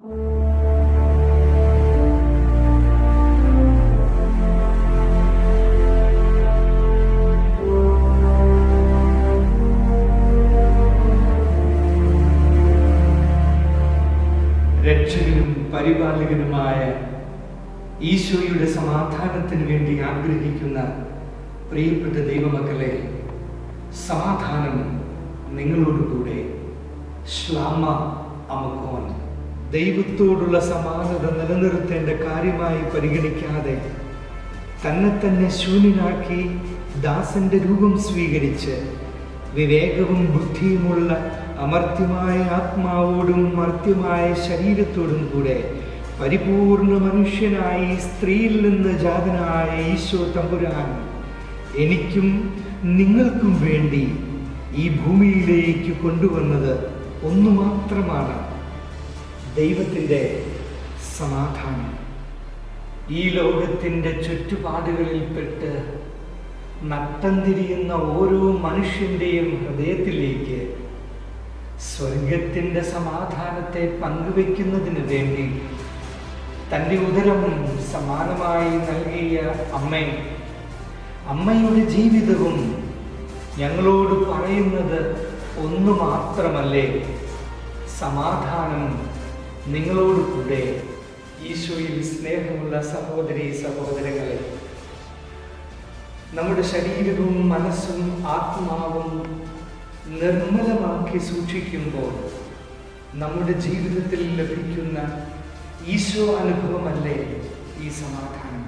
രക്ഷകനും പരിപാലകനുമായ ഈശോയുടെ സമാധാനത്തിന് വേണ്ടി ആഗ്രഹിക്കുന്ന പ്രിയപ്പെട്ട ദൈവമക്കളെ സമാധാനം നിങ്ങളോടുകൂടെ ശ്ലാമ അമക്കോൻ ദൈവത്തോടുള്ള സമാനത നിലനിർത്തേണ്ട കാര്യമായി പരിഗണിക്കാതെ തന്നെ തന്നെ ശൂന്യനാക്കി ദാസന്റെ രൂപം സ്വീകരിച്ച് വിവേകവും ബുദ്ധിയുമുള്ള അമർത്യമായ ആത്മാവോടും മർത്യമായ ശരീരത്തോടും കൂടെ പരിപൂർണ മനുഷ്യനായി സ്ത്രീയിൽ നിന്ന് ജാതനായ ഈശോ തമ്പുരാൻ എനിക്കും നിങ്ങൾക്കും വേണ്ടി ഈ ഭൂമിയിലേക്ക് കൊണ്ടുവന്നത് ഒന്നു മാത്രമാണ് ദൈവത്തിൻ്റെ സമാധാനം ഈ ലോകത്തിൻ്റെ ചുറ്റുപാടുകളിൽപ്പെട്ട് നട്ടം തിരിയുന്ന ഓരോ മനുഷ്യൻ്റെയും ഹൃദയത്തിലേക്ക് സ്വർഗത്തിൻ്റെ സമാധാനത്തെ പങ്കുവെക്കുന്നതിന് വേണ്ടി തൻ്റെ ഉദരം സമാനമായി നൽകിയ അമ്മ അമ്മയുടെ ജീവിതവും ഞങ്ങളോട് പറയുന്നത് ഒന്നു മാത്രമല്ലേ സമാധാനം നിങ്ങളോട് കൂടെ ഈശോയിൽ സ്നേഹമുള്ള സഹോദരി സഹോദരങ്ങളെ നമ്മുടെ ശരീരവും മനസ്സും ആത്മാവും നിർമ്മലമാക്കി സൂക്ഷിക്കുമ്പോൾ നമ്മുടെ ജീവിതത്തിൽ ലഭിക്കുന്ന ഈശോ അനുഭവമല്ലേ ഈ സമാധാനം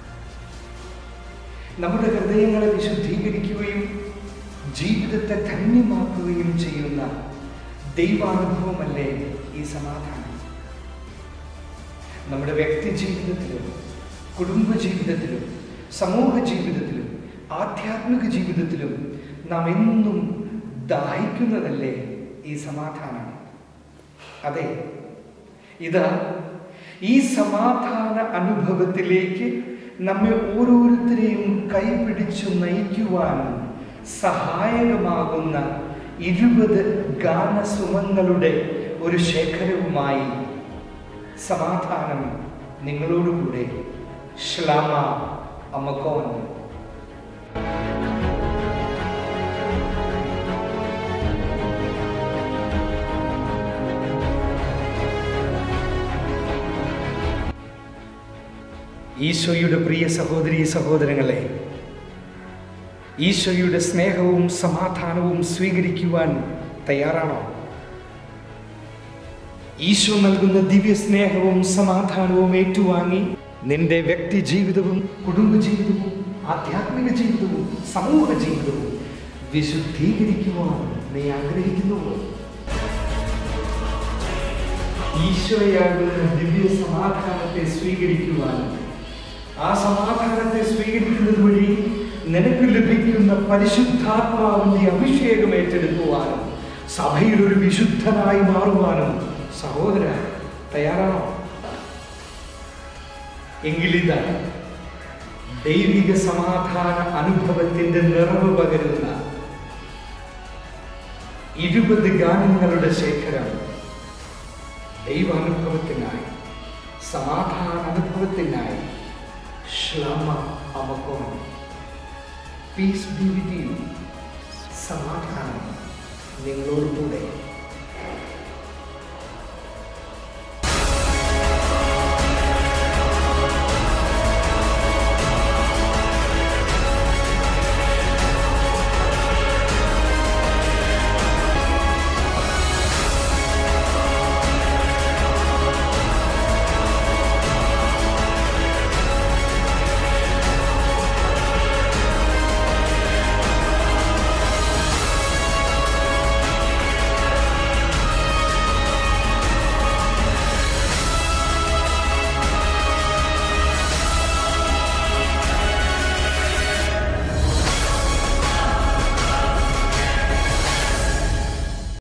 നമ്മുടെ ഹൃദയങ്ങളെ വിശുദ്ധീകരിക്കുകയും ജീവിതത്തെ ധന്യമാക്കുകയും ചെയ്യുന്ന ദൈവാനുഭവമല്ലേ ഈ സമാധാനം നമ്മുടെ വ്യക്തി ജീവിതത്തിലും കുടുംബ ജീവിതത്തിലും സമൂഹ ജീവിതത്തിലും ആധ്യാത്മിക ജീവിതത്തിലും നാം എന്നും ദാഹിക്കുന്നതല്ലേ ഈ സമാധാനം അതെ ഇതാ ഈ സമാധാന അനുഭവത്തിലേക്ക് നമ്മെ ഓരോരുത്തരെയും കൈപിടിച്ചു നയിക്കുവാൻ സഹായകമാകുന്ന ഇരുപത് ഗാനസുമങ്ങളുടെ ഒരു ശേഖരവുമായി സമാധാനം നിങ്ങളോടുകൂടെ ശ്ലാമ അമക്കോൻ ഈശോയുടെ പ്രിയ സഹോദരി സഹോദരങ്ങളെ ഈശോയുടെ സ്നേഹവും സമാധാനവും സ്വീകരിക്കുവാൻ തയ്യാറാണോ ഈശോ നൽകുന്ന ദിവ്യ സ്നേഹവും സമാധാനവും ഏറ്റുവാങ്ങി നിന്റെ വ്യക്തി ജീവിതവും കുടുംബ ജീവിതവും ആധ്യാത്മിക ജീവിതവും സമൂഹ ജീവിതവും വിശുദ്ധീകരിക്കുവാൻ നീ ആഗ്രഹിക്കുന്നുവോ ഈശോയാകുന്ന ദിവ്യ സമാധാനത്തെ സ്വീകരിക്കുവാൻ ആ സമാധാനത്തെ സ്വീകരിക്കുന്നത് വഴി നിനക്ക് ലഭിക്കുന്ന പരിശുദ്ധാത്മാവിന്റെ അഭിഷേകം ഏറ്റെടുക്കുവാനും സഭയിൽ ഒരു വിശുദ്ധനായി മാറുവാനും സഹോദര തയ്യാറാണോ എങ്കിലിതാ ദൈവിക സമാധാന അനുഭവത്തിന്റെ നിറവ് പകരുന്ന ഇരുപത് ഗാനങ്ങളുടെ ശേഖരം ദൈവാനുഭവത്തിനായി സമാധാന അനുഭവത്തിനായി ശ്ലമ അമക്കോൺ പീസ് ബി വിത്ത് യു സമാധാനം നിങ്ങളോട് കൂടെ